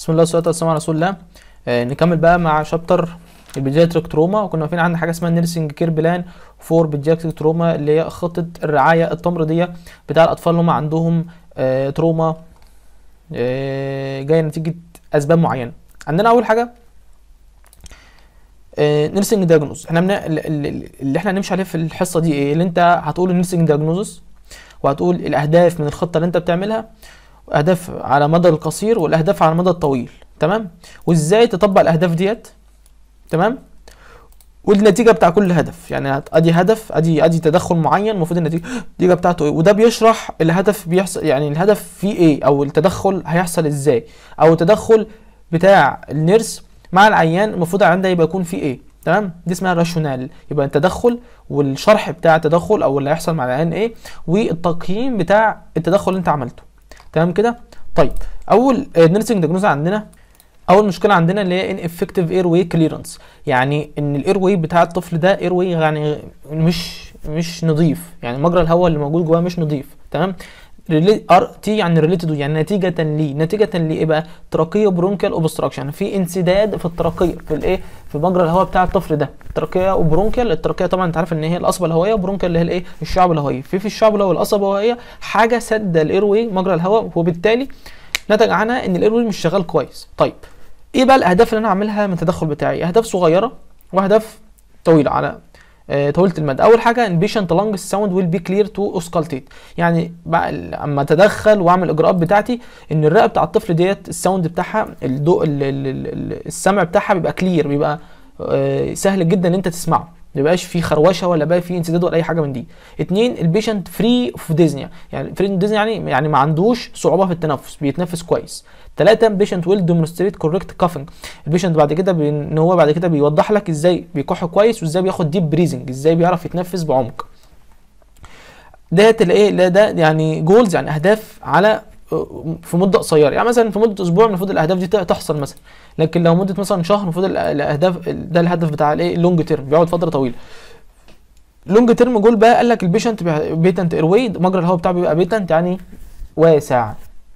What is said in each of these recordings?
بسم الله والصلاه والسلام على رسول الله آه نكمل بقى مع شابتر البيدياتريك تروما وكنا واقفين عند حاجه اسمها نيرسينج كير بلان فور بيدياتريك تروما اللي هي خطه الرعايه التمريضيه بتاع الاطفال اللي هم عندهم آه تروما آه جايه نتيجه اسباب معينه عندنا اول حاجه نيرسينج دياجنوز احنا من... اللي احنا هنمشي عليه في الحصه دي ايه اللي انت هتقول النيرسينج دياجنوزس وهتقول الاهداف من الخطه اللي انت بتعملها اهداف على المدى القصير والاهداف على المدى الطويل تمام وازاي تطبق الاهداف ديت تمام والنتيجه بتاع كل هدف يعني ادي هدف ادي ادي تدخل معين المفروض النتيجه النتيجه بتاعته ايه وده بيشرح الهدف بيحصل يعني الهدف فيه ايه او التدخل هيحصل ازاي او التدخل بتاع النيرس مع العيان المفروض عنده يبقى يكون فيه ايه تمام دي اسمها راشونال يبقى التدخل والشرح بتاع التدخل او اللي هيحصل مع العيان ايه والتقييم بتاع التدخل اللي انت عملته تمام كده طيب اول نيرسينج دياجنوز عندنا اول مشكله عندنا اللي هي ان افكتيف اير واي كليرنس يعني ان الاير واي بتاع الطفل ده اير واي يعني مش مش نظيف يعني مجرى الهواء اللي موجود جواه مش نظيف تمام ار تي يعني ريليتد يعني نتيجه ليه نتيجه لايه بقى تراكيه برونكيال اوبستراكشن في انسداد في التراكيه في الايه في مجرى الهواء بتاع الطفل ده تراكيه وبرونكيال التراكيه طبعا انت عارف ان هي القصبه الهوائيه وبرونكيال اللي هي الايه الشعب الهوائي في في الشعب الهوائي القصبه الهوائيه حاجه سد الاير واي مجرى الهواء وبالتالي نتج عنها ان الاير واي مش شغال كويس طيب ايه بقى الاهداف اللي انا هعملها من التدخل بتاعي اهداف صغيره واهداف طويله على آه طويله المدى اول حاجه ان بيشنت لانج ساوند ويل بي كلير تو اوسكالتيت يعني بقى اما اتدخل واعمل الاجراءات بتاعتي ان الرئه بتاع الطفل ديت الساوند بتاعها الضوء السمع بتاعها بيبقى كلير بيبقى آه سهل جدا ان انت تسمعه ما يبقاش فيه خروشه ولا بقى فيه انسداد ولا اي حاجه من دي اتنين البيشنت فري اوف ديزنيا يعني فري اوف ديزنيا يعني يعني ما عندوش صعوبه في التنفس بيتنفس كويس ثلاثة بيشنت ويل ديمونستريت كوريكت كافنج البيشنت بعد كده بي... ان هو بعد كده بيوضح لك ازاي بيكح كويس وازاي بياخد ديب بريزنج ازاي بيعرف يتنفس بعمق ديت الايه لا ده يعني جولز يعني اهداف على في مده قصيره يعني مثلا في مده اسبوع المفروض الاهداف دي تحصل مثلا لكن لو مده مثلا شهر المفروض الاهداف ده الهدف بتاع الايه اللونج تيرم بيقعد فتره طويله لونج تيرم جول بقى قال لك البيشنت بيتنت ايرواي مجرى الهواء بتاعه بيبقى بيتنت يعني واسع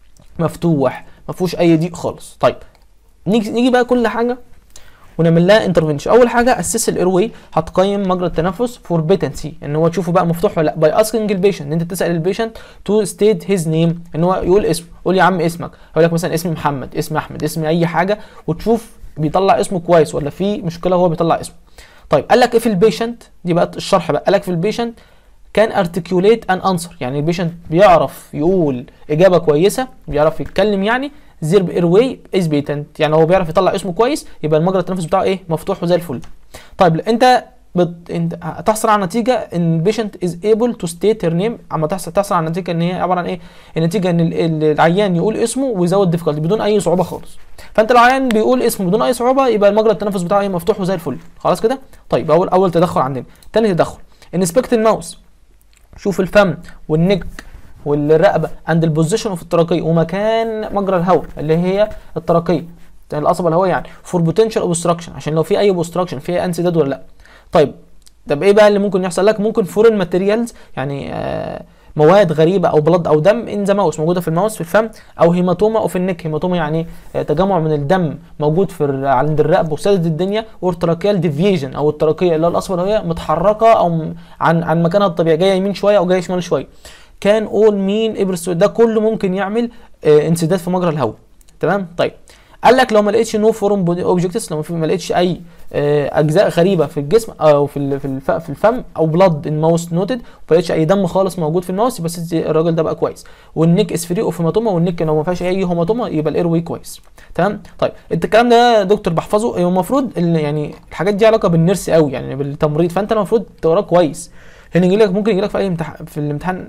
مفتوح ما فيهوش اي ضيق خالص طيب نيجي نيجي بقى كل حاجه ونعمل لها انترفنشن اول حاجه اسس الاير واي هتقيم مجرى التنفس فور بيتنسي ان هو تشوفه بقى مفتوح ولا لا باي اسكينج البيشنت ان انت تسال البيشنت تو ستيت هيز نيم ان هو يقول اسمه قول يا عم اسمك يقول لك مثلا اسمي محمد اسمي احمد اسمي اي حاجه وتشوف بيطلع اسمه كويس ولا في مشكله هو بيطلع اسمه طيب قال لك ايه في البيشنت دي بقى الشرح بقى قال لك في البيشنت كان ارتكيوليت ان انسر يعني البيشنت بيعرف يقول اجابه كويسه بيعرف يتكلم يعني زير اير واي از بيتنت يعني هو بيعرف يطلع اسمه كويس يبقى المجرى التنفس بتاعه ايه مفتوح وزي الفل طيب انت بت... انت هتحصل على نتيجه ان البيشنت از ايبل تو ستيت هير نيم اما تحصل تحصل على نتيجه ان هي عباره عن ايه النتيجه ان العيان يقول اسمه ويزود ديفيكالتي بدون اي صعوبه خالص فانت لو العيان بيقول اسمه بدون اي صعوبه يبقى المجرى التنفس بتاعه ايه مفتوح وزي الفل خلاص كده طيب اول اول تدخل عندنا تاني تدخل انسبكت الماوس شوف الفم والنك والرقبه عند البوزيشن اوف التراكيه ومكان مجرى الهواء اللي هي التراكيه القصبه الهوائيه يعني فور بوتنشال اوبستراكشن عشان لو في اي اوبستراكشن في انسداد ولا لا طيب طب ايه بقى اللي ممكن يحصل لك ممكن فورين ماتيريالز يعني آه مواد غريبه او بلد او دم ان ذا ماوس موجوده في الماوس في الفم او هيماتوما او في النك هيماتوما يعني آه تجمع من الدم موجود في عند الرقبه وسادد الدنيا والتراكيال ديفيجن او التراكيه اللي هي القصبه الهوائيه متحركه او عن عن مكانها الطبيعي جايه يمين شويه او جايه شمال شويه كان اول مين ابرس ده كله ممكن يعمل آه انسداد في مجرى الهواء تمام طيب قال لك لو ما لقيتش نو فورم بودي اوبجكتس لو ما لقيتش اي آه اجزاء غريبه في الجسم او في في في الفم او بلاد ان ماوس نوتد ما لقيتش اي دم خالص موجود في الماوس بس الراجل ده بقى كويس والنك اس فري اوف هيماتوما والنك لو ما فيهاش اي هيماتوما يبقى الاير واي كويس تمام طيب انت الكلام ده دكتور بحفظه هو المفروض يعني الحاجات دي علاقه بالنيرس قوي يعني بالتمريض فانت المفروض تقراه كويس لان يجي لك ممكن يجي لك في اي امتحان في الامتحان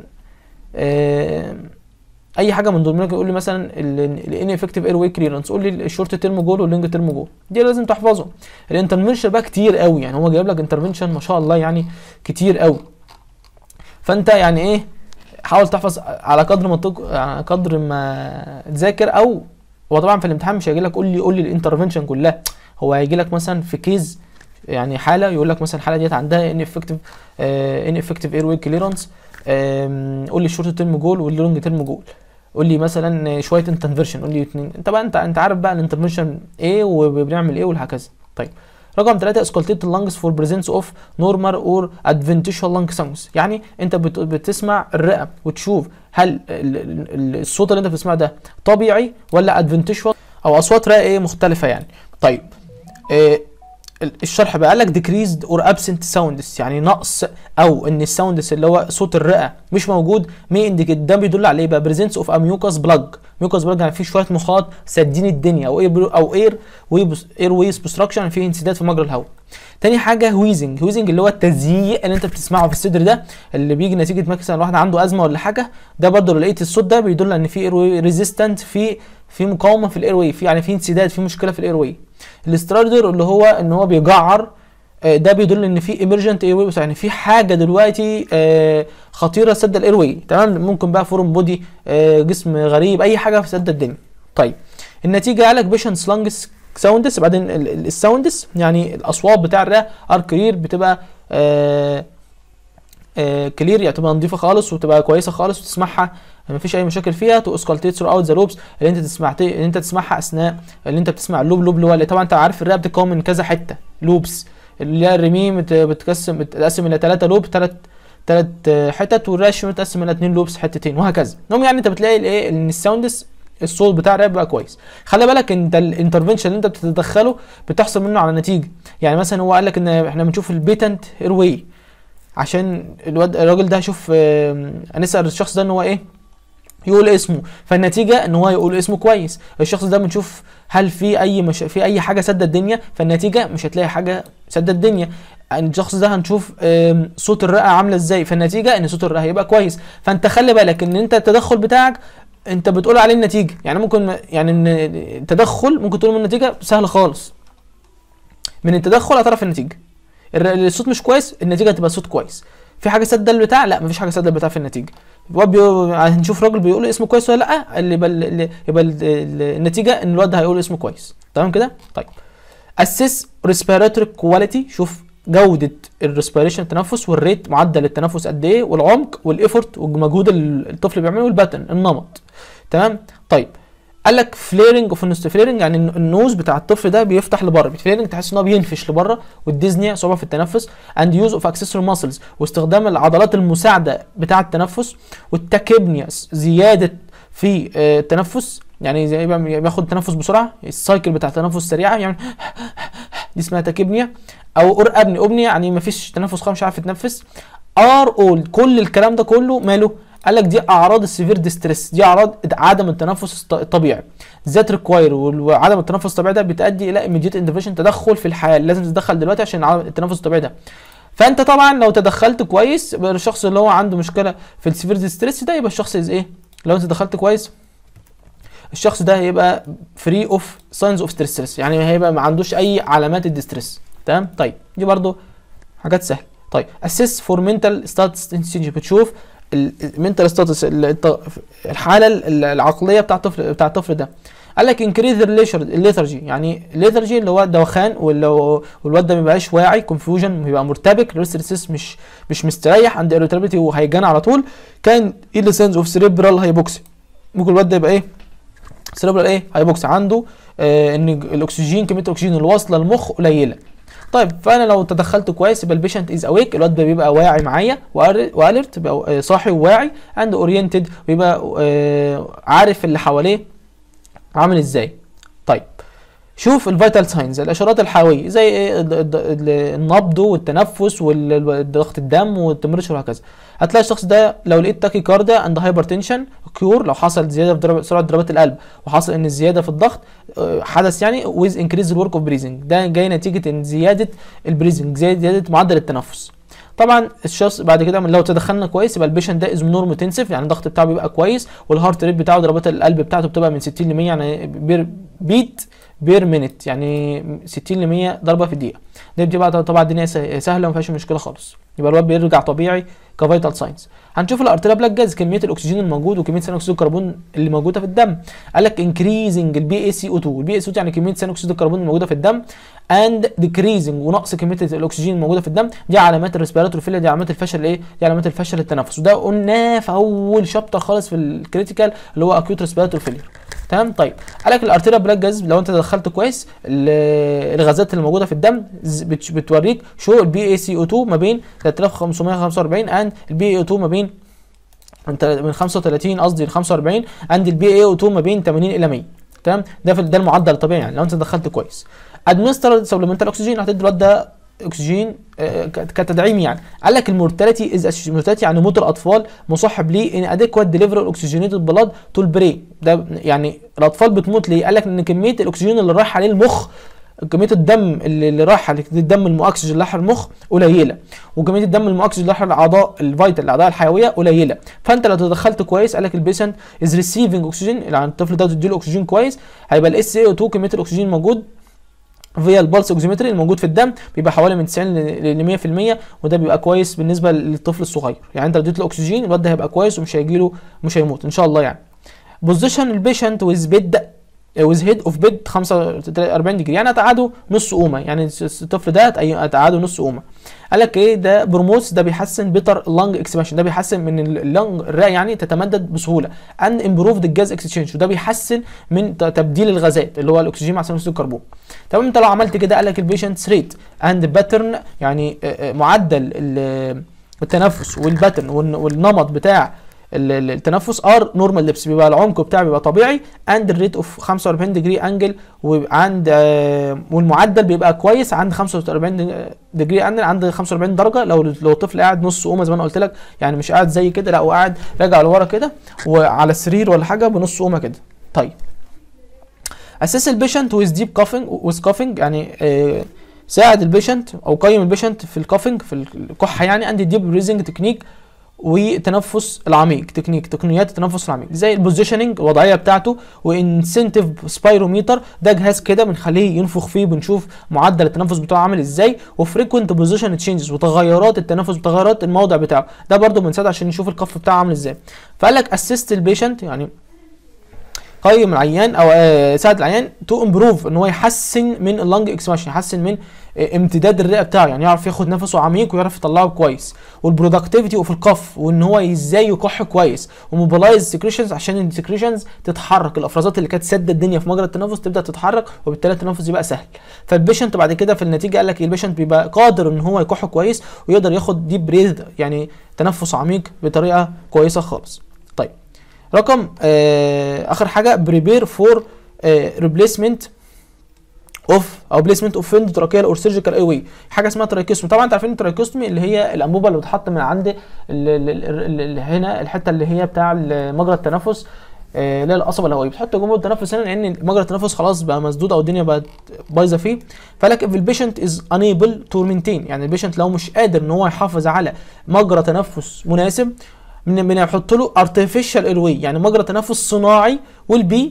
آه اي حاجه من دول ممكن يقول لي مثلا الان افكتيف اير واي كليرنس قول لي الشورت تيرم جول واللونج تيرم جول دي لازم تحفظه الانترفنشن بقى كتير قوي يعني هو جايب لك انترفنشن ما شاء الله يعني كتير قوي فانت يعني ايه حاول تحفظ على قدر ما تق... على قدر ما تذاكر او هو طبعا في الامتحان مش هيجي لك قول لي قول لي الانترفنشن كلها هو هيجي لك مثلا في كيز يعني حاله يقول لك مثلا الحاله ديت عندها ان افكتيف ان افكتيف اير واي كليرنس قول لي الشورت تيرم جول واللونج تيرم جول قول لي مثلا شويه انترفيرشن قول لي اتنين انت بقى انت انت عارف بقى الانترفيرشن ايه وبنعمل ايه وهكذا طيب رقم ثلاثة اسكولتيت اللانجز فور بريزنس اوف نورمال اور ادفنتيشال لانج ساوندز يعني انت بت- بتسمع الرئه وتشوف هل ال- ال- الصوت اللي انت بتسمعه ده طبيعي ولا ادفنتيشال او اصوات رئه ايه مختلفه يعني طيب إيه الشرح بقى قال لك decreased or absent sounds يعني نقص او ان الساوندس اللي هو صوت الرئه مش موجود مي انديكيت ده بيدل على ايه بقى بريزنس اوف اميوكاس بلاج ميوكاس بلاج يعني في شويه مخاط سادين الدنيا او اير او اير اير ويز بوستراكشن يعني في انسداد في مجرى الهواء تاني حاجه هويزنج هويزنج اللي هو التزييق اللي انت بتسمعه في الصدر ده اللي بيجي نتيجه مثلا واحد عنده ازمه ولا حاجه ده برضه لو لقيت الصوت ده بيدل ان في اير واي ريزيستنت في في مقاومه في الاير واي في يعني في انسداد في مشكله في الاير واي الاسترايدر اللي هو ان هو بيجعر آه، ده بيدل ان في ايمرجنت اير واي يعني في حاجه دلوقتي آه، خطيره سد الاير واي تمام ممكن بقى فورم بودي آه، جسم غريب اي حاجه في سد الدنيا طيب النتيجه قالك بيشنس لانجس ساوندس بعدين ال- ال- الساوندس يعني الاصوات بتاع الرئه ار كلير بتبقى آه آه كلير يعني تبقى نظيفه خالص وتبقى كويسه خالص وتسمعها مفيش اي مشاكل فيها تو اسكالتيت ثرو اوت ذا لوبس اللي انت تسمع اللي انت تسمعها اثناء اللي انت بتسمع اللوب لوب اللي هو اللي طبعا انت عارف الرئه بتتكون من كذا حته لوبس اللي هي الرميم بت- بتقسم بتقسم الى ثلاثه لوب ثلاث ثلاث حتت والرش متقسم الى اثنين لوبس حتتين وهكذا المهم يعني انت بتلاقي الايه ان الساوندس الصوت بتاع الراب بقى كويس خلي بالك انت الانترفنشن اللي انت بتتدخله بتحصل منه على نتيجه يعني مثلا هو قال لك ان احنا بنشوف البيتنت اير واي عشان الواد الراجل ده هشوف آم، هنسال الشخص ده ان هو ايه يقول اسمه فالنتيجه ان هو يقول اسمه كويس الشخص ده بنشوف هل في اي مش في اي حاجه سد الدنيا فالنتيجه مش هتلاقي حاجه سد الدنيا الشخص ده هنشوف آم، صوت الرئه عامله ازاي فالنتيجه ان صوت الرئه هيبقى كويس فانت خلي بالك ان انت التدخل بتاعك انت بتقول عليه النتيجه يعني ممكن يعني ان التدخل ممكن تقول من النتيجه سهل خالص من التدخل هتعرف النتيجه الر- الصوت مش كويس النتيجه هتبقى صوت كويس في حاجه سد البتاع لا مفيش حاجه سد البتاع في النتيجه الواد بيقول هنشوف راجل بيقول اسمه كويس ولا لا اللي يبقى اللي يبقى ال- ال- النتيجه ان الواد ده هيقول اسمه كويس تمام كده طيب اسس ريسبيراتوري كواليتي شوف جوده الريسبيريشن التنفس والريت معدل التنفس قد ايه والعمق والايفورت والمجهود اللي الطفل بيعمله والباتن النمط تمام طيب قال لك فليرنج اوف النوز فليرنج يعني الن- النوز بتاع الطفل ده بيفتح لبره فليرنج تحس ان هو بينفش لبره والديزنيا صعوبه في التنفس اند يوز اوف اكسسوري ماسلز واستخدام العضلات المساعده بتاعه التنفس والتاكيبنيا زياده في آه، التنفس يعني زي ما بياخد تنفس بسرعه السايكل بتاع التنفس سريعه يعني دي اسمها تاكيبنيا او اور ابني ابني يعني مفيش تنفس خالص مش عارف يتنفس ار اول كل الكلام ده كله ماله قال لك دي اعراض السيفير ديستريس دي اعراض عدم التنفس الط- الطبيعي ذات ريكواير وعدم التنفس الطبيعي ده بيؤدي الى immediate انترفيشن تدخل في الحال لازم تتدخل دلوقتي عشان عدم التنفس الطبيعي ده فانت طبعا لو تدخلت كويس يبقى الشخص اللي هو عنده مشكله في السيفير ديستريس ده يبقى الشخص از ايه لو انت دخلت كويس الشخص ده هيبقى فري اوف ساينز اوف ستريس يعني هيبقى ما عندوش اي علامات الديستريس تمام طيب دي برضو حاجات سهله طيب اسيس فور منتال ستاتس بتشوف المنتال ستاتس الحاله ال- العقليه بتاع الطفل بتاع الطفل ده قال لك انكريز الليثرجي يعني الليثرجي اللي هو الدوخان واللي- والواد ده ما بيبقاش واعي كونفيوجن بيبقى مرتبك ريستريسيس مش مش مستريح عند irritability وهيجان على طول كان ايه سينز اوف سيريبرال هايبوكسي ممكن الواد ده يبقى ايه سيريبرال ايه هايبوكسي عنده آه ان الاكسجين كميه الاكسجين اللي واصله للمخ قليله طيب فانا لو تدخلت كويس يبقى البيشنت از اويك الواد ده بيبقى واعي معايا واليرت بيبقى آه، صاحي وواعي اند اورينتد ويبقى آه، عارف اللي حواليه عامل ازاي طيب شوف الفيتال ساينز الاشارات الحيويه زي ايه الد- الد- ال- النبض والتنفس وضغط الدم والتمرشر وهكذا هتلاقي الشخص ده لو لقيت تاكي كاردا عند هايبرتنشن كيور لو حصل زياده في ضرب سرعه ضربات القلب وحصل ان الزياده في الضغط آه، حدث يعني ويز انكريز الورك اوف بريزنج ده جاي نتيجه ان زياده البريزنج زياده معدل التنفس طبعا الشخص بعد كده من لو تدخلنا كويس يبقى البيشنت ده از نورم تنسف يعني الضغط بتاعه بيبقى كويس والهارت ريت بتاعه ضربات القلب بتاعته بتبقى من 60 ل 100 يعني بير- بيت بير مينت يعني 60 ل 100 ضربه في الدقيقه دي بتبقى طبعا الدنيا سه- سهله وما فيهاش مشكله خالص يبقى الواد بيرجع طبيعي كفيتال ساينس هنشوف الارتيريا بلاك جاز كميه الاكسجين الموجود وكميه ثاني اكسيد الكربون اللي موجوده في الدم قال لك انكريزنج البي اي سي او 2 البي اي سي او 2 يعني كميه ثاني اكسيد الكربون الموجوده في الدم اند ديكريزنج ونقص كميه الاكسجين الموجوده في الدم دي علامات الريسبيراتوري فيلير دي علامات الفشل ايه دي علامات الفشل التنفس وده قلناه في اول شابتر خالص في الكريتيكال اللي هو اكيوت ريسبيراتوري فيلير تمام طيب قال لك الارتيريا بلاك جاز لو انت دخلت كويس ال- الغازات اللي موجوده في الدم ز- بت- بتوريك شو البي اي سي او 2 ما بين 3545 اند البي اي او 2 ما بين انت من 35 قصدي ل 45 عند البي اي او 2 ما بين 80 الى 100 تمام ده في ده المعدل الطبيعي يعني لو انت دخلت كويس ادمنستر سبلمنتال اكسجين هتدي الواد ده اكسجين آه، ك- كتدعيم يعني قال لك المورتاليتي از مورتاليتي يعني موت الاطفال مصاحب ليه ان اديكوات ديليفري الاكسجينيتد بلاد تو البري ده يعني الاطفال بتموت ليه قال لك ان كميه الاكسجين اللي رايح عليه المخ كميه الدم اللي اللي رايحه الدم المؤكسج اللي رايح المخ قليله وكميه الدم المؤكسج اللي رايح الاعضاء الفيتال الاعضاء الحيويه قليله فانت لو تدخلت كويس قال لك البيشنت از ريسيفنج اكسجين يعني الطفل ده تديله اكسجين كويس هيبقى الاس اي او 2 كميه الاكسجين الموجود فيا البلس اوكسيمتري الموجود في الدم بيبقى حوالي من 90 ل 100% وده بيبقى كويس بالنسبه للطفل الصغير يعني انت لو اديت له اكسجين الواد ده هيبقى كويس ومش هيجي له مش هيموت ان شاء الله يعني بوزيشن البيشنت ويز بيد ويز هيد اوف بيد 45 ديجري يعني هتقعده نص قومه يعني الطفل ده هتقي- هتقعده نص قومه قال لك ايه ده بروموتس ده بيحسن بيتر لانج اكسبانشن ده بيحسن من اللنج الرئه يعني تتمدد بسهوله ان امبروفد الجاز اكسشينج وده بيحسن من ت- تبديل الغازات اللي هو الاكسجين مع ثاني اكسيد الكربون تمام انت لو عملت كده قال لك البيشنتس ريت اند باترن يعني آه، آه، معدل ال- التنفس والباترن والن- والنمط بتاع ال- ال- التنفس ار نورمال لبس بيبقى العمق بتاعه بيبقى طبيعي اند الريت اوف 45 ديجري انجل وعند آه، والمعدل بيبقى كويس عند 45 ديجري انجل عند 45 درجه لو لو الطفل قاعد نص قومه زي ما انا قلت لك يعني مش قاعد زي كده لا هو قاعد راجع لورا كده وعلى السرير ولا حاجه بنص قومه كده طيب اساس البيشنت ويز ديب كافنج ويز كافنج يعني آه ساعد البيشنت او قيم البيشنت في الكافنج في الكحه يعني عندي ديب بريزنج تكنيك والتنفس العميق تكنيك تقنيات التنفس العميق زي البوزيشننج الوضعيه بتاعته وانسنتيف سبايروميتر ده جهاز كده بنخليه ينفخ فيه بنشوف معدل التنفس بتاعه عامل ازاي وفريكوينت بوزيشن تشينجز وتغيرات التنفس وتغيرات الموضع بتاعه ده برده بنساعد عشان نشوف الكف بتاعه عامل ازاي فقال لك اسيست البيشنت يعني قيم العيان او آه، ساعد العيان تو امبروف ان هو يحسن من اللنج اكسبانشن يحسن من آه، امتداد الرئه بتاعه يعني يعرف ياخد نفسه عميق ويعرف يطلعه كويس والبرودكتيفيتي وفي القف وان هو ازاي يكح كويس وموبلايز سكريشنز عشان السكريشنز تتحرك الافرازات اللي كانت سد الدنيا في مجرى التنفس تبدا تتحرك وبالتالي التنفس يبقى سهل فالبيشنت بعد كده في النتيجه قال لك البيشنت بيبقى قادر ان هو يكح كويس ويقدر ياخد ديب بريث يعني تنفس عميق بطريقه كويسه خالص طيب رقم آه اخر حاجه بريبير فور ريبليسمنت اوف او بليسمنت اوف فيلد تراكيال اور سيرجيكال اي واي حاجه اسمها تراكيوستومي طبعا انتوا عارفين التراكيوستومي اللي هي الانبوبه اللي بتحط من عند ال- ال- ال- ال- هنا الحته اللي هي بتاع مجرى التنفس آه، اللي هي القصبه الهوائيه بتحط جمهور التنفس هنا لان مجرى التنفس خلاص بقى مسدود او الدنيا بقت بايظه فيه فلك if البيشنت از unable to maintain يعني البيشنت لو مش قادر ان هو يحافظ على مجرى تنفس مناسب من بنحط له artificial airway يعني مجرى تنفس صناعي والبي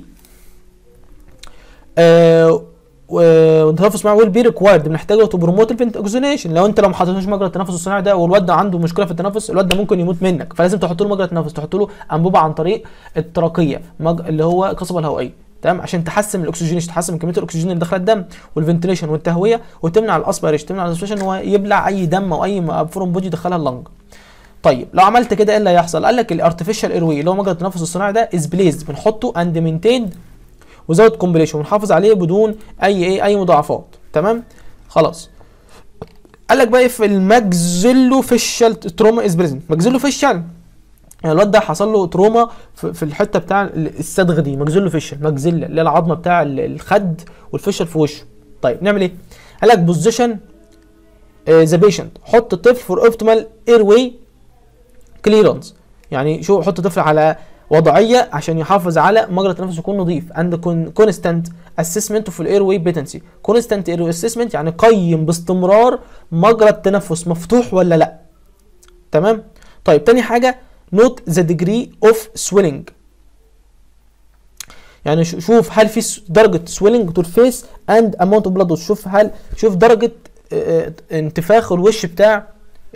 آه والتنفس معاه ويل بي ريكوايرد بنحتاجه تو بروموت الفنت اوكسجينيشن لو انت لو ما حطيتوش مجرى التنفس الصناعي ده والواد ده عنده مشكله في التنفس الواد ده ممكن يموت منك فلازم تحط له مجرى تنفس تحط له انبوبه عن طريق التراقيه مج... اللي هو القصبه الهوائيه تمام عشان تحسن من الاكسجينيشن تحسن من كميه الاكسجين اللي داخله الدم والفنتليشن والتهويه وتمنع الاسبيريشن تمنع الاسبيريشن ان هو يبلع اي دم او اي فورم بودي يدخلها اللنج طيب لو عملت كده ايه اللي هيحصل قال لك الارتفيشال ايروي اللي هو مجرى التنفس الصناعي ده از بليزد بنحطه اند مينتيند وزود كومبليشن ونحافظ عليه بدون اي ايه اي مضاعفات تمام خلاص قال لك بقى إيه في الماكسيلو فيشال تروما از بريزنت ماكسيلو فيشال يعني الواد ده حصل له تروما في, في الحته بتاع الصدغ دي ماكسيلو فيشال ماكسيلا اللي هي العظمه بتاع ال- الخد والفيشال في وشه طيب نعمل ايه قال لك بوزيشن ذا بيشنت حط الطفل فور اوبتيمال اير واي كليرنس يعني شو حط الطفل على وضعيه عشان يحافظ على مجرى التنفس يكون نظيف عند كونستانت اسسمنت في الاير واي بيتنسي كونستانت اير اسسمنت يعني قيم باستمرار مجرى التنفس مفتوح ولا لا تمام طيب تاني حاجه نوت ذا ديجري اوف سويلنج يعني ش- شوف هل في س- درجه سويلنج تو الفيس اند اماونت اوف بلاد شوف هل شوف درجه آه، آه، انتفاخ الوش بتاع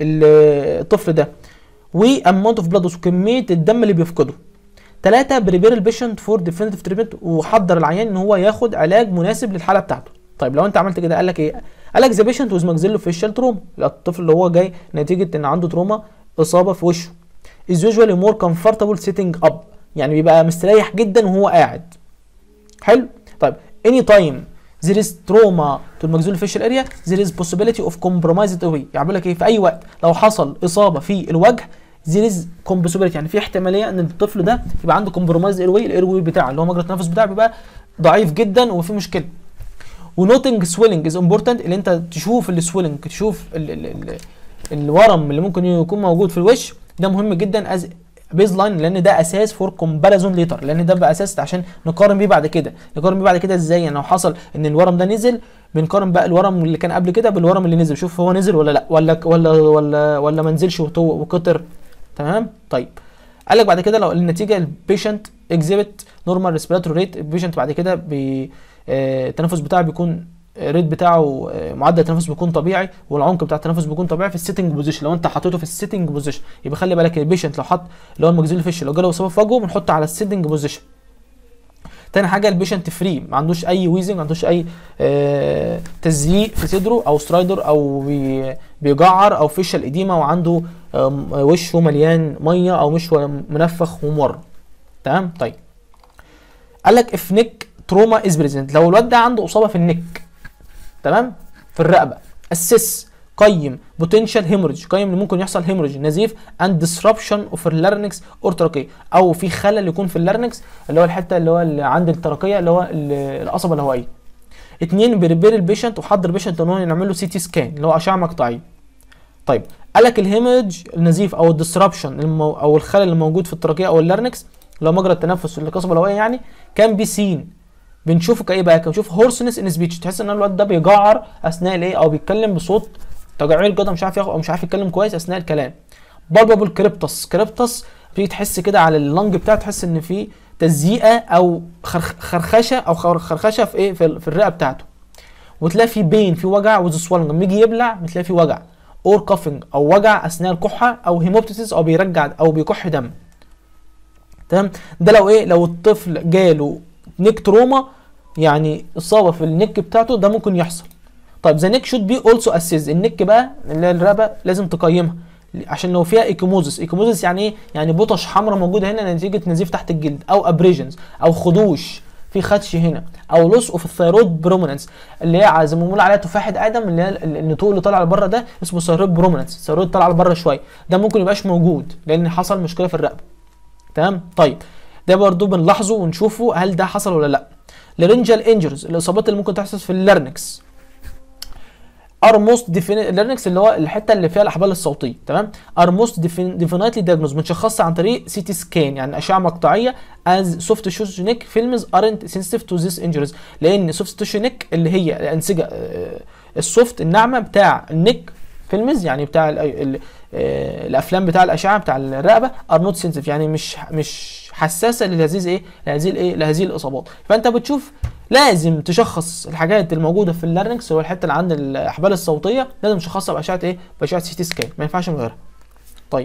ال- الطفل ده واماونت اوف بلاد وكميه الدم اللي بيفقده ثلاثة بريبير البيشنت فور ديفينيتيف تريتمنت وحضر العيان ان هو ياخد علاج مناسب للحاله بتاعته طيب لو انت عملت كده قال لك ايه قال لك ذا بيشنت ويز ماكسيلو فيشال تروما الطفل اللي هو جاي نتيجه ان عنده تروما اصابه في وشه is usually more comfortable sitting up يعني بيبقى مستريح جدا وهو قاعد حلو طيب any time there is trauma to the maxillofacial area there is possibility of compromised away يعني بيقول لك ايه في اي وقت لو حصل اصابه في الوجه there is possibility يعني في احتماليه ان الطفل ده يبقى عنده compromised airway الايروي بتاعه اللي هو مجرى التنفس بتاعه بيبقى ضعيف جدا وفي مشكله ونوتنج سويلنج از امبورتنت اللي انت تشوف السويلنج تشوف ال ال ال الورم اللي ممكن يكون موجود في الوش ده مهم جدا از بيز لاين لان ده اساس فور كومباريزون ليتر لان ده بقى اساس عشان نقارن بيه بعد كده نقارن بيه بعد كده ازاي يعني لو حصل ان الورم ده نزل بنقارن بقى الورم اللي كان قبل كده بالورم اللي نزل شوف هو نزل ولا لا ولا ولا ولا ولا ما نزلش وطو- وكتر تمام طيب قال لك بعد كده لو النتيجه البيشنت اكزيبت نورمال ريسبيراتوري ريت البيشنت بعد كده بي آه، التنفس بتاعه بيكون الريت بتاعه آه، معدل التنفس بيكون طبيعي والعمق بتاع التنفس بيكون طبيعي في السيتنج بوزيشن لو انت حطيته في السيتنج بوزيشن يبقى خلي بالك البيشنت لو حط اللي هو الماكسيلو فيش لو جاله اصابه في وجهه بنحطه على السيتنج بوزيشن تاني حاجه البيشنت فري ما عندوش اي ويزنج ما عندوش اي آه تزييق في صدره او سترايدر او بي بيجعر او فيشل اديما وعنده آم، وشه مليان ميه او مش منفخ ومر تمام طيب قال لك اف نيك تروما از بريزنت لو الواد ده عنده اصابه في النك تمام في الرقبه اسس قيم بوتنشال هيموريج قيم اللي ممكن يحصل هيموريج نزيف اند ديسربشن اوف اللارنكس اور تراكيه او في خلل يكون في اللارنكس اللي هو الحته اللي هو اللي عند التراكيه اللي هو ال- القصبه الهوائيه اتنين بريبير البيشنت وحضر البيشنت ان هو يعمل له سي تي سكان اللي هو اشعه مقطعيه طيب قال لك الهيمج النزيف او الديسربشن المو او الخلل الموجود في التراكيه او اللارنكس اللي هو مجرى التنفس اللي القصبه الهوائيه يعني كان بي سين بنشوفه كايه بقى بنشوف هورسنس ان سبيتش تحس ان الواد ده بيجعر اثناء الايه او بيتكلم بصوت تجعير كده مش عارف ياخد او مش عارف يتكلم كويس اثناء الكلام بالبابل كريبتس كريبتس بتيجي تحس كده على اللنج بتاعه تحس ان في تزييقه او خرخ- خرخشه او خر- خرخشه في ايه في, ال- في الرئه بتاعته وتلاقي في بين في وجع وذ سوالنج لما يجي يبلع بتلاقي في وجع اور كافنج او وجع اثناء الكحه او هيموبتيسيس او بيرجع او بيكح دم تمام ده لو ايه لو الطفل جاله نيك تروما يعني اصابه في النك بتاعته ده ممكن يحصل طيب ذا نيك شود بي اولسو اسيز النك بقى اللي هي الرقبه لازم تقيمها عشان لو فيها ايكوموزس ايكوموزس يعني ايه يعني بطش حمراء موجوده هنا نتيجه نزيف تحت الجلد او ابريجنز او خدوش في خدش هنا او لوس اوف الثيرويد بروميننس اللي هي زي ما بنقول عليها تفاحه ادم اللي هي ال- النتوء اللي طالع لبره ده اسمه ثيرويد بروميننس الثيرويد طالع لبره شويه ده ممكن يبقاش موجود لان حصل مشكله في الرقبه تمام طيب ده برضو بنلاحظه ونشوفه هل ده حصل ولا لا لارنجال انجرز الاصابات اللي ممكن تحصل في اللارنكس ار موست اللارنكس اللي هو الحته اللي فيها الاحبال الصوتيه تمام ار موست ديفينايتلي دايجنوز بنشخصها عن طريق سي تي سكان يعني اشعه مقطعيه از سوفت تيشو نيك فيلمز ارنت سنسيتيف تو ذيس انجريز لان سوفت تيشو نيك اللي هي الانسجه آه، السوفت الناعمه بتاع النيك فيلمز يعني بتاع ال ال آه، الافلام بتاع الاشعه بتاع الرقبه ار نوت سنسيتيف يعني مش مش حساسه لهذه ايه لهذه الايه لهذه الاصابات فانت بتشوف لازم تشخص الحاجات الموجوده في اللارنكس اللي هو الحته اللي عند الاحبال الصوتيه لازم تشخصها باشعه ايه باشعه سي تي سكان ما ينفعش من غيرها طيب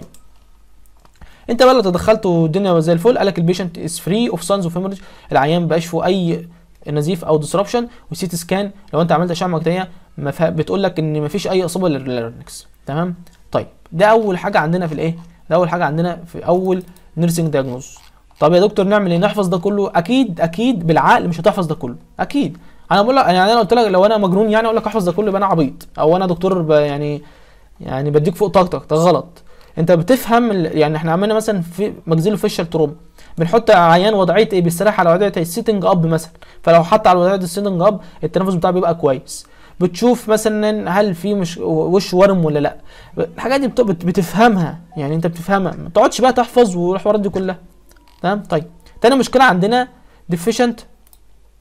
انت بقى لو تدخلت والدنيا زي الفل قالك البيشنت از فري اوف ساينز اوف هيموريج العيان مبقاش فيه اي نزيف او ديسربشن والسي تي سكان لو انت عملت اشعه مقطعيه ما فيها- بتقول لك ان مفيش اي اصابه لللارنكس تمام طيب ده اول حاجه عندنا في الايه ده اول حاجه عندنا في اول نيرسينج دايجنوز طب يا دكتور نعمل ايه نحفظ ده كله اكيد اكيد بالعقل مش هتحفظ ده كله اكيد انا بقول لك يعني انا قلت لك لو انا مجنون يعني اقول لك احفظ ده كله يبقى انا عبيط او انا دكتور ب يعني يعني بديك فوق طاقتك ده غلط انت بتفهم ال- يعني احنا عملنا مثلا في ماكسيلو فيشل تروما بنحط عيان وضعيه ايه بيستريح على وضعيه السيتنج اب مثلا فلو حط على وضعيه السيتنج اب التنفس بتاعه بيبقى كويس بتشوف مثلا هل في مش وش ورم ولا لا الحاجات دي بت- بت- بتفهمها يعني انت بتفهمها ما تقعدش بقى تحفظ والحوارات دي كلها تمام طيب تاني مشكله عندنا deficient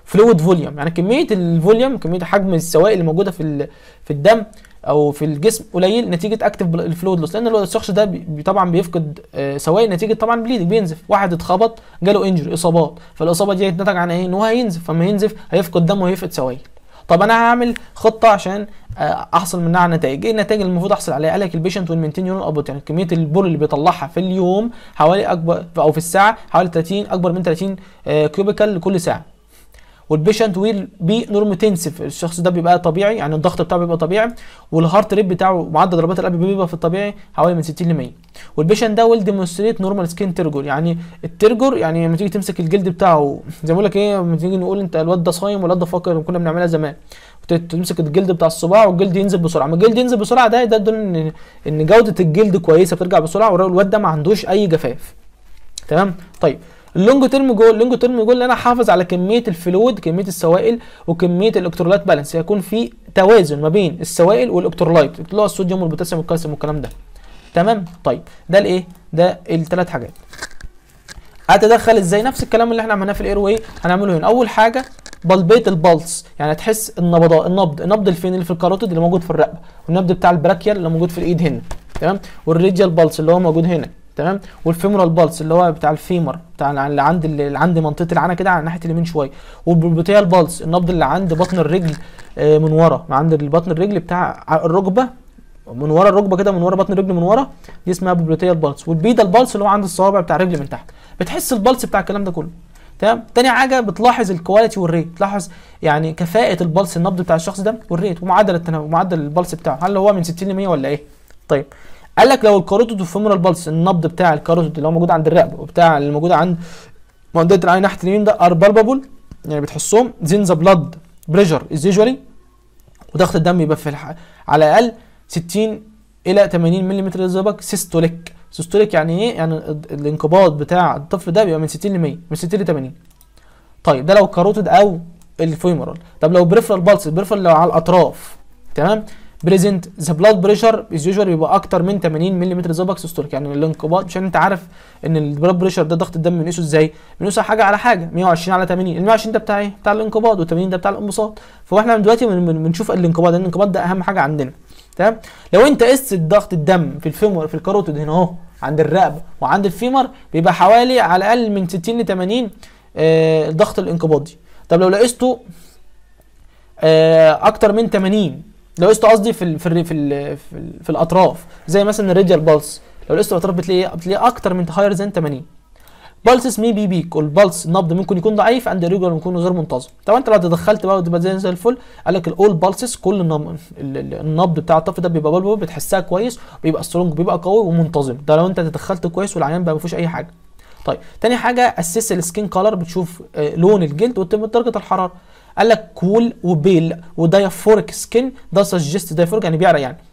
فلويد فوليوم يعني كميه الفوليوم كميه حجم السوائل اللي موجوده في ال- في الدم او في الجسم قليل نتيجه اكتف الفلويد لوس لان لو الشخص ده بي طبعا بيفقد آه، سوائل نتيجه طبعا بليدنج بينزف واحد اتخبط جاله انجري اصابات فالاصابه دي هتنتج عن ايه ان هو هينزف فما ينزف هيفقد دم وهيفقد سوائل طب انا هعمل خطه عشان آه، احصل منها على نتائج ايه النتائج اللي المفروض احصل عليها قال لك البيشنت ويل مينتين يورين ابوت يعني كميه البول اللي بيطلعها في اليوم حوالي اكبر او في الساعه حوالي 30 اكبر من 30 آه، كيوبيكال لكل ساعه والبيشنت ويل بي نورموتنسيف الشخص ده بيبقى طبيعي يعني الضغط بتاعه بيبقى طبيعي والهارت ريت بتاعه معدل ضربات القلب بيبقى في الطبيعي حوالي من 60 ل 100 والبيشنت ده ويل ديمونستريت نورمال سكين تيرجور يعني الترجر يعني لما تيجي تمسك الجلد بتاعه زي ما بقول لك ايه لما تيجي نقول انت الواد ده صايم والواد ده فاقر كنا بنعملها زمان وت- تمسك الجلد بتاع الصباع والجلد ينزل بسرعه ما الجلد ينزل بسرعه ده ده يدل ان ان جوده الجلد كويسه بترجع بسرعه والواد ده ما عندوش اي جفاف تمام طيب اللونج تيرم جول اللونج تيرم جول ان انا احافظ على كميه الفلويد كميه السوائل وكميه الالكترولايت بالانس يكون في توازن ما بين السوائل والالكترولايت اللي هو الصوديوم والبوتاسيوم والكالسيوم والكلام ده تمام طيب ده الايه ده الثلاث حاجات اتدخل ازاي نفس الكلام اللي احنا عملناه في الاير واي هنعمله هنا اول حاجه بلبيت البلس يعني تحس النبضات النبض النبض الفين اللي في الكاروتيد اللي موجود في الرقبه والنبض بتاع البراكيال اللي موجود في الايد هنا تمام والريديال بلس اللي هو موجود هنا تمام والفيمورال بلس اللي هو بتاع الفيمر بتاع اللي عند اللي عند منطقه العنه كده على ناحيه اليمين شويه والبروبيتيال بلس النبض اللي عند بطن الرجل آه، من ورا عند بطن الرجل بتاع الركبه من ورا الركبه كده من ورا بطن الرجل من ورا دي اسمها بروبيتيال بلس والبيدال بلس اللي هو عند الصوابع بتاع الرجل من تحت بتحس البلس بتاع الكلام ده كله تمام تاني حاجه بتلاحظ الكواليتي والريت تلاحظ يعني كفاءه البلس النبض بتاع الشخص ده والريت ومعدل التناول معدل البلس بتاعه هل هو من 60 ل 100 ولا ايه طيب قال لك لو الكاروتيد والفيمورال بلس النبض بتاع الكاروتيد اللي هو موجود عند الرقبه وبتاع اللي موجود عند منطقه العين ناحيه اليمين ده ار بالبابل يعني بتحسهم زين ذا بلاد بريشر از يوجوالي وضغط الدم يبقى في الح... على الاقل 60 الى 80 ملم زئبق سيستوليك سيستوليك يعني ايه يعني ال- الانقباض بتاع الطفل ده بيبقى من 60 ل 100 من 60 ل 80 طيب ده لو كاروتيد او الفيمورال طب لو بريفرال بالس البريفرال لو على الاطراف تمام بريزنت ذا بلاد بريشر از يوجوال بيبقى اكتر من 80 ملم زئبق سيستوليك يعني الانقباض عشان انت عارف ان البلاد بريشر ده ضغط الدم بنقيسه ازاي بنقيسه حاجه على حاجه 120 على 80 ال 120 ده بتاع ايه بتاع الانقباض وال80 ده بتاع الانبساط فاحنا دلوقتي بن- بن- بنشوف الانقباض لان الانقباض ده اهم حاجه عندنا تمام لو انت قست ضغط الدم في الفيمور في الكاروتيد هنا اهو عند الرقبه وعند الفيمر بيبقى حوالي على الاقل من 60 ل 80 آه الضغط الانقباضي طب لو لقيته آه اكتر من 80 لو قسته قصدي في ال في ال في, ال في, ال في الاطراف زي مثلا الريديال بالس لو قسته الاطراف بتلاقيه بتلاقيه اكتر من هاير ذان 80 بالسس مي بي بيك والبلس النبض ممكن يكون ضعيف عند الريجولار ممكن يكون غير منتظم طب انت لو تدخلت بقى وتبقى زي زي الفل قال لك الاول بالسس كل النم- ال- ال- النبض بتاع الطفل ده بيبقى بلبل بتحسها كويس بيبقى سترونج بيبقى قوي ومنتظم ده لو انت تدخلت كويس والعيان بقى ما فيهوش اي حاجه طيب تاني حاجه اسس السكين كولر بتشوف آه، لون الجلد وتم درجه الحراره قال لك كول وبيل ودايفورك سكين ده سجست دايفورك يعني بيعرق يعني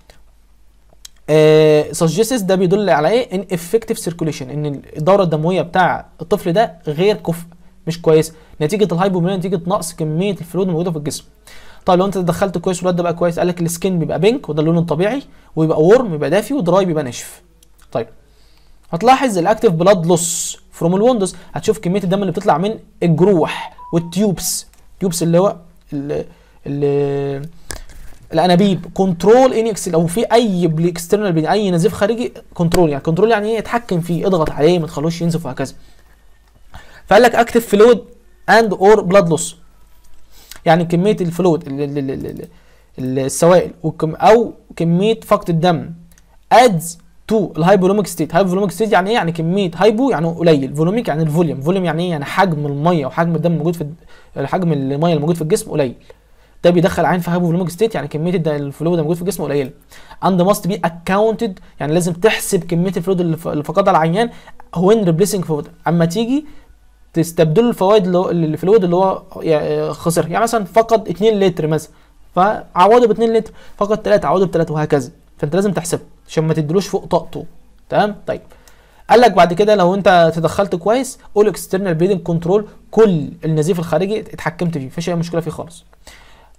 سجستس ده بيدل على ايه ان افكتيف سيركوليشن ان الدوره الدمويه بتاع الطفل ده غير كفء مش كويس نتيجه الهايبومينيا نتيجه نقص كميه الفلويد الموجوده في الجسم طيب لو انت دخلت كويس والواد ده بقى كويس قال لك السكين بيبقى بينك وده اللون الطبيعي ويبقى ورم يبقى دافي ودراي بيبقى ناشف طيب هتلاحظ الاكتيف بلاد لوس فروم الوندوز هتشوف كميه الدم اللي بتطلع من الجروح والتيوبس تيوبس اللي هو ال ال الانابيب كنترول اني اكس لو في اي اكسترنال اي نزيف خارجي كنترول يعني كنترول يعني ايه اتحكم فيه اضغط عليه ما تخلوش ينزف وهكذا فقال لك اكتف فلويد اند اور بلاد لوس يعني كميه الفلويد ال- ال- ال- ال- ال- السوائل وكم او كميه فقد الدم ادز تو الهايبولوميك ستيت هايبولوميك ستيت يعني ايه يعني كميه هايبو يعني قليل فولوميك يعني الفوليوم فوليوم يعني ايه يعني حجم الميه وحجم الدم الموجود في الد- حجم الميه الموجود في الجسم قليل ده بيدخل عين في هايبوفولوميك ستيت يعني كميه الد- الفلويد الموجود في الجسم قليله اند ماست بي اكاونتد يعني لازم تحسب كميه الفلويد اللي ف- اللي فقدها العيان وين ريبليسنج فلويد اما تيجي تستبدل الفوائد اللي هو الفلويد اللي هو يعني خسر يعني مثلا فقد 2 لتر مثلا فعوضه ب 2 لتر فقد 3 عوضه ب 3 وهكذا فانت لازم تحسبه عشان ما تديلوش فوق طاقته تمام طيب قال لك بعد كده لو انت تدخلت كويس قول اكسترنال بليدنج كنترول كل النزيف الخارجي اتحكمت فيه مفيش اي مشكله فيه خالص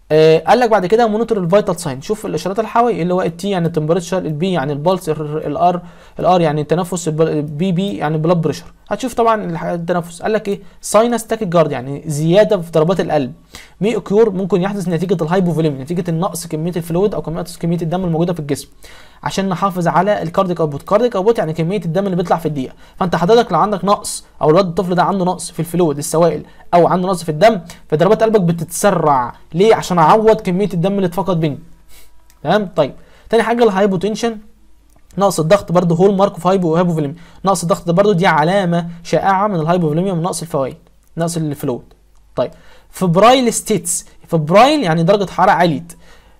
آه قال لك بعد كده مونيتور الفيتال ساين شوف الاشارات الحيويه اللي هو التي يعني التمبريتشر البي يعني البلس الار الار يعني التنفس البي بي يعني بلاد بريشر هتشوف طبعا الح- التنفس قال لك ايه ساينس تاكي جارد يعني زياده في ضربات القلب مي اوكيور ممكن يحدث نتيجه الهايبوفوليميا نتيجه النقص كميه الفلويد او نقص كميه الدم الموجوده في الجسم عشان نحافظ على الكارديك اوتبوت كارديك اوتبوت يعني كميه الدم اللي بيطلع في الدقيقه فانت حضرتك لو عندك نقص او الواد الطفل ده عنده نقص في الفلويد السوائل او عنده نقص في الدم فضربات قلبك بتتسرع ليه عشان اعوض كميه الدم اللي اتفقد مني تمام طيب تاني حاجه الهايبوتنشن نقص الضغط برضه هول مارك اوف هايبو هايبوفوليميا نقص الضغط ده برضه دي علامه شائعه من الهايبوفوليميا من نقص الفوائد نقص الفلويد طيب فبرايل ستيتس فبرايل يعني درجه حراره عليت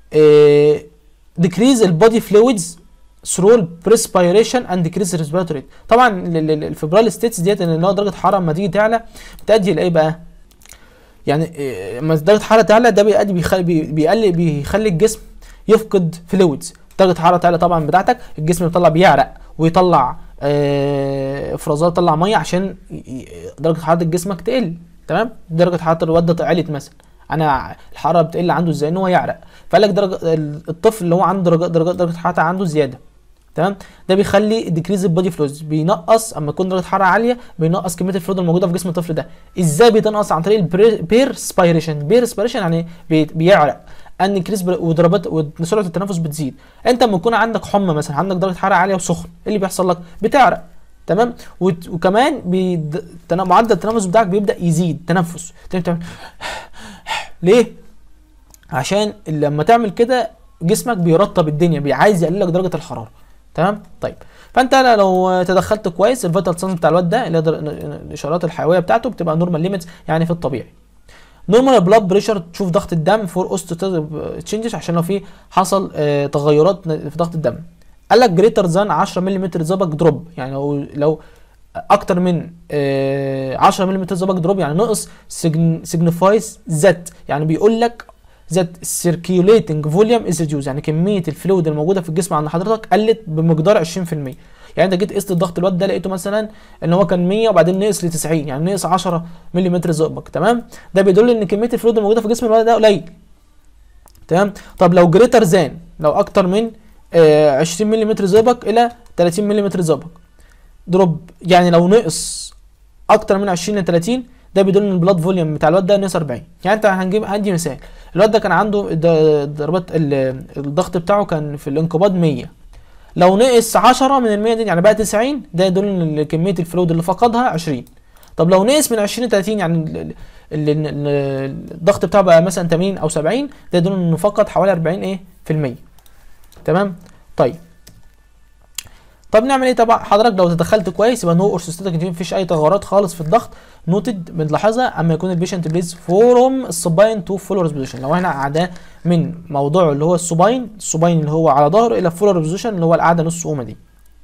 ديكريز البودي فلويدز ثرو بريسبيريشن اند ديكريز ريسبيراتوري طبعا ال- ال- ال- الفبرايل ستيتس ديت ان هو درجه الحراره لما تيجي تعلى بتؤدي لايه بقى؟ يعني إيه، لما درجه الحراره تعلى ده بيؤدي بيخلي بي- بيقلل بيخلي الجسم يفقد فلويدز درجه الحراره تعلى طبعا بتاعتك الجسم بيطلع بيعرق ويطلع آه، افرازات يطلع ميه عشان ي- ي- درجه حراره جسمك تقل تمام درجه حراره الواد ده علت مثلا انا الحراره بتقل عنده ازاي ان هو يعرق فقال لك درجه الطفل اللي هو عنده درجه درجه درجه حراره عنده زياده تمام ده بيخلي ديكريز البودي فلويدز بينقص اما يكون درجه حراره عاليه بينقص كميه الفلويد الموجوده في جسم الطفل ده ازاي بيتنقص عن طريق البيرسبيريشن بيرسبيريشن يعني بي- بيعرق ان كريس وضربات وسرعه التنفس بتزيد انت لما يكون عندك حمى مثلا عندك درجه حراره عاليه وسخن ايه اللي بيحصل لك بتعرق تمام وت- وكمان بيد... تنا- معدل التنفس بتاعك بيبدا يزيد تنفس تبدأ تعمل ليه عشان لما تعمل كده جسمك بيرطب الدنيا بيعايز يقلل لك درجه الحراره تمام طيب فانت لو تدخلت كويس الفيتال ساينز بتاع الواد ده اللي هي در- الاشارات الحيويه بتاعته بتبقى نورمال ليميتس يعني في الطبيعي نورمال بلاد بريشر تشوف ضغط الدم فور اوستو تشينجز عشان لو في حصل آه، تغيرات في ضغط الدم قال لك جريتر ذان 10 ملم زبق دروب يعني لو لو اكتر من آه، 10 ملم زبق دروب يعني نقص سيجنيفايز ذات يعني بيقول لك ذات circulating فوليوم از reduced يعني كميه الفلويد الموجوده في الجسم عند حضرتك قلت بمقدار 20% يعني انت جيت قست الضغط الواد ده لقيته مثلا ان هو كان 100 وبعدين نقص ل 90 يعني نقص 10 ملم زئبق تمام ده بيدل ان كميه الفلويد الموجوده في جسم الولد ده قليل تمام طب لو جريتر زان لو اكتر من آه 20 ملم زئبق الى 30 ملم زئبق دروب يعني لو نقص اكتر من 20 ل 30 ده بيدل ان البلاد فوليوم بتاع الواد ده نقص 40 يعني انت هنجيب هندي مثال الواد ده كان عنده د- ضربات ال- الضغط بتاعه كان في الانقباض 100 لو نقص 10 من ال 100 دي يعني بقى 90 ده يدل ان كميه الفلويد اللي فقدها 20 طب لو نقص من 20 ل 30 يعني ال- ال- ال- ال- الضغط بتاعه بقى مثلا 80 او 70 ده يدل انه فقد حوالي 40 ايه في المية تمام طيب طب نعمل ايه طبعا حضرتك لو تدخلت كويس يبقى نو اورثوستاتيك مفيش اي تغيرات خالص في الضغط نوتد بنلاحظها اما يكون البيشنت بليز فروم السباين تو فولورز بوزيشن لو احنا قعداه من موضوعه اللي هو السباين السباين اللي هو على ظهره الى فولور بوزيشن اللي هو القعده نص قومه دي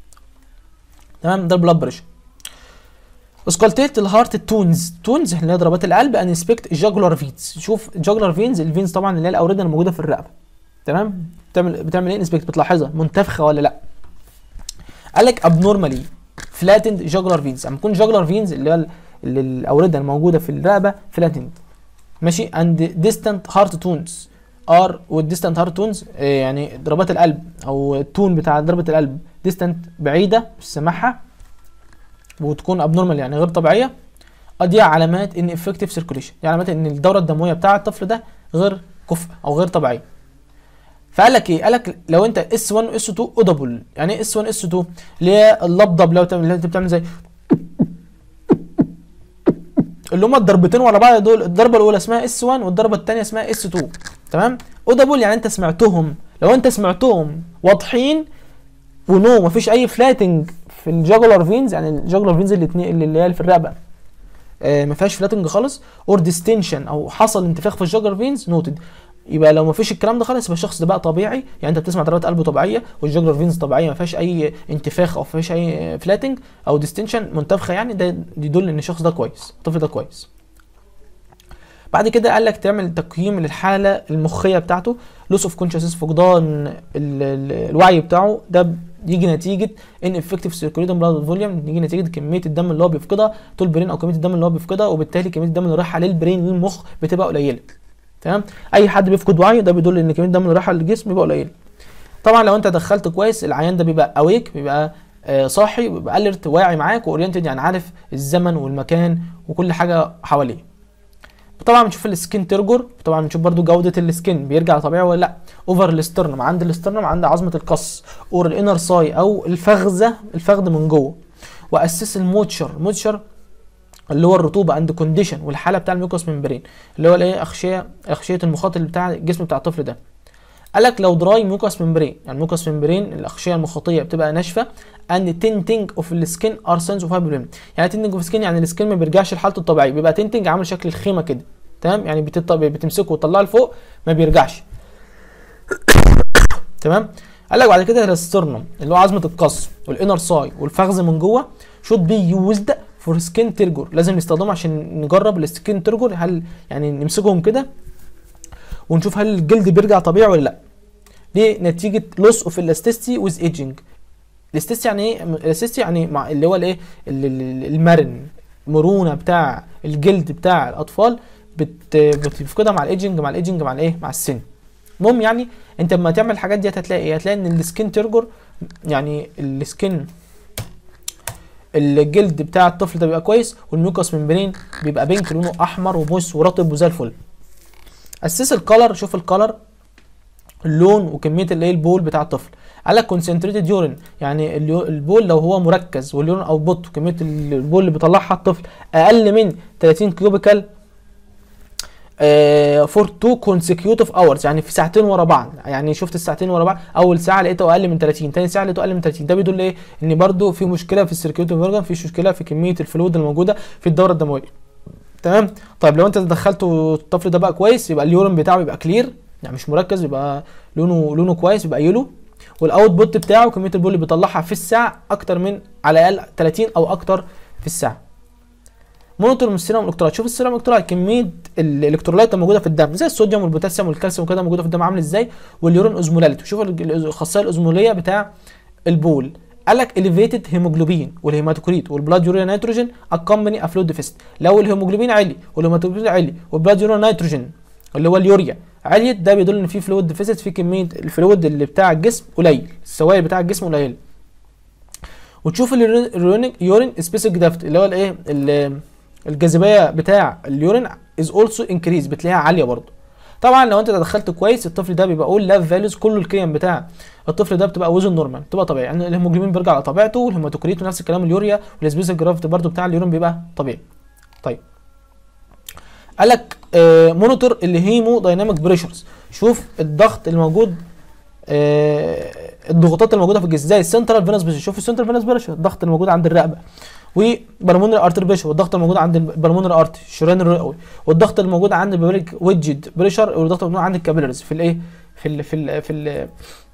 تمام ده البلاد بريشر اسكالتيت الهارت تونز تونز اللي هي ضربات القلب ان انسبكت الجاجولار فينز شوف الجاجولار فينز الفينز طبعا اللي هي الاورده الموجوده في الرقبه تمام بتعمل بتعمل ايه انسبكت بتلاحظها منتفخه ولا لا قال لك ابنورمالي فلاتند جاجولار فينز اما يكون جاجولار فينز اللي هي ال- اللي الاورده الموجوده في الرقبه فلاتند ماشي اند ديستانت هارت تونز ار والديستانت هارت تونز يعني ضربات القلب او التون بتاع ضربه القلب ديستانت بعيده مش سامعها وتكون ابنورمال يعني غير طبيعيه اه دي علامات ان افكتيف سيركوليشن دي علامات ان الدوره الدمويه بتاع الطفل ده غير كفء او غير طبيعيه فقال لك ايه قال لك لو انت اس 1 واس 2 اودبل يعني ايه اس 1 اس 2 اللي هي اللبضب لو تعمل اللي انت بتعمل زي اللي هما الضربتين ورا بعض دول الضربه الاولى اسمها اس 1 والضربه الثانيه اسمها اس 2 تمام اودبل يعني انت سمعتهم لو انت سمعتهم واضحين ونو مفيش اي فلاتنج في الجاجولار فينز يعني الجاجولار فينز الاثنين اللي هي في الرقبه آه ما فيهاش فلاتنج خالص اور ديستنشن او حصل انتفاخ في الجاجولار فينز نوتد يبقى لو ما فيش الكلام ده خالص يبقى الشخص ده بقى طبيعي يعني انت بتسمع ضربات قلبه طبيعيه والجاجولار فينز طبيعيه ما فيهاش اي انتفاخ او ما فيهاش اي فلاتنج او ديستنشن منتفخه يعني ده يدل ان الشخص ده كويس الطفل ده كويس بعد كده قال لك تعمل تقييم للحاله المخيه بتاعته لوس اوف كونشسنس فقدان ال- ال- الوعي بتاعه ده يجي نتيجه ان افكتيف سيركوليتنج بلاد فوليوم يجي نتيجه كميه الدم اللي هو بيفقدها طول البرين او كميه الدم اللي هو بيفقدها وبالتالي كميه الدم اللي رايحه للبرين للمخ بتبقى قليله تمام اي حد بيفقد وعيه ده بيدل ان كميه الدم اللي رايحه للجسم بيبقى قليل طبعا لو انت دخلت كويس العيان ده بيبقى اويك بيبقى آه، صاحي بيبقى اليرت واعي معاك واورينتد يعني عارف الزمن والمكان وكل حاجه حواليه طبعا بنشوف السكين ترجر طبعا بنشوف برضو جوده السكين بيرجع طبيعي ولا لا اوفر الاسترنم عند الاسترنم عند عظمه القص اور الانر ساي او الفخذه الفخذ من جوه واسس الموتشر الموتشر اللي هو الرطوبه عند كونديشن والحاله بتاع الميوكوس ممبرين اللي هو الايه اغشيه اغشيه المخاط اللي بتاع الجسم بتاع الطفل ده قال لك لو دراي ميوكوس ممبرين يعني الميوكوس ممبرين الاغشيه المخاطيه بتبقى ناشفه ان تنتنج اوف السكين ار سنس اوف هايبرين يعني تنتنج اوف السكين يعني السكين ما بيرجعش لحالته الطبيعيه بيبقى تنتنج عامل شكل الخيمه كده تمام يعني بتط... بتمسكه وتطلعه لفوق ما بيرجعش تمام قال لك بعد كده الاسترنم اللي هو عظمه القص والانر ساي والفخذ من جوه شود بي يوزد فور سكين ترجر لازم نستخدمه عشان نجرب السكين ترجر هل يعني نمسكهم كده ونشوف هل الجلد بيرجع طبيعي ولا لا ليه نتيجه لوس اوف الاستيستي ويز ايجينج الاستيستي يعني ايه الاستيستي يعني مع اللي هو الايه ال- ال- المرن مرونه بتاع الجلد بتاع الاطفال بت بتفقدها مع الايجنج مع الايجنج مع الايه مع السن المهم يعني انت لما تعمل الحاجات دي هتلاقي ايه هتلاقي ان السكين ترجر يعني السكين الجلد بتاع الطفل ده بيبقى كويس والميوكس ممبرين بيبقى بينك لونه احمر وموس ورطب وزي الفل اسس الكلر شوف الكلر اللون وكميه الايه البول بتاع الطفل قال لك كونسنتريتد يورين يعني اليو- البول لو هو مركز واليورين او بوت كميه البول اللي بيطلعها الطفل اقل من 30 كيوبيكال فور تو كونسيكيوتيف اورز يعني في ساعتين ورا بعض يعني شفت الساعتين ورا بعض اول ساعه لقيته اقل من 30 تاني ساعه لقيته اقل من 30 ده بيدل ايه ان برده في مشكله في السيركيوتيف اورجان في مشكله في كميه الفلويد الموجوده في الدوره الدمويه تمام طيب لو انت دخلته الطفل ده بقى كويس يبقى اليورين بتاعه يبقى كلير يعني مش مركز يبقى لونه لونه كويس يبقى يلو والاوت بوت بتاعه كميه البول اللي بيطلعها في الساعه اكتر من على الاقل 30 او اكتر في الساعه مونيتور من السيرم الالكترولايت شوف السيرم الالكترولايت كميه الالكترولايت الموجوده في الدم زي الصوديوم والبوتاسيوم والكالسيوم وكده موجوده في الدم عامل ازاي واليورين اوزمولاليتي شوف ال- الخاصيه الاوزموليه بتاع البول قال لك elevated هيموجلوبين والهيماتوكريت والبلاد يوريا نيتروجين اكمباني افلود ديفيست لو الهيموجلوبين عالي والهيماتوكريت عالي والبلاد يوريا نيتروجين اللي هو اليوريا عليت ده بيدل ان في فلويد ديفيست في كميه الفلويد اللي بتاع الجسم قليل السوائل بتاع الجسم قليل وتشوف اليورين يورين سبيسيفيك دافت اللي هو الايه ال- الجاذبيه بتاع اليورين از اولسو انكريز بتلاقيها عاليه برضه طبعا لو انت دخلت كويس الطفل ده بيبقى اول لاف فاليوز كل القيم بتاع الطفل ده بتبقى وزن نورمال بتبقى طبيعي يعني الهيموجلوبين بيرجع على طبيعته والهيماتوكريت ونفس الكلام اليوريا والسبيسيفيك جرافت برضه بتاع اليورين بيبقى طبيعي طيب قال لك آه مونيتور الهيمو دايناميك بريشرز شوف الضغط الموجود آه الضغوطات الموجوده في الجسم زي السنترال فينس بريشر شوف السنترال فينس بريشر الضغط الموجود عند الرقبه وبالمونري ارتر بريشر والضغط الموجود عند البالمونري ارت الشريان الرئوي والضغط الموجود عند البيبريك ويدجد بريشر والضغط الموجود عند الكابيلاريز في الايه في ال في ال في ال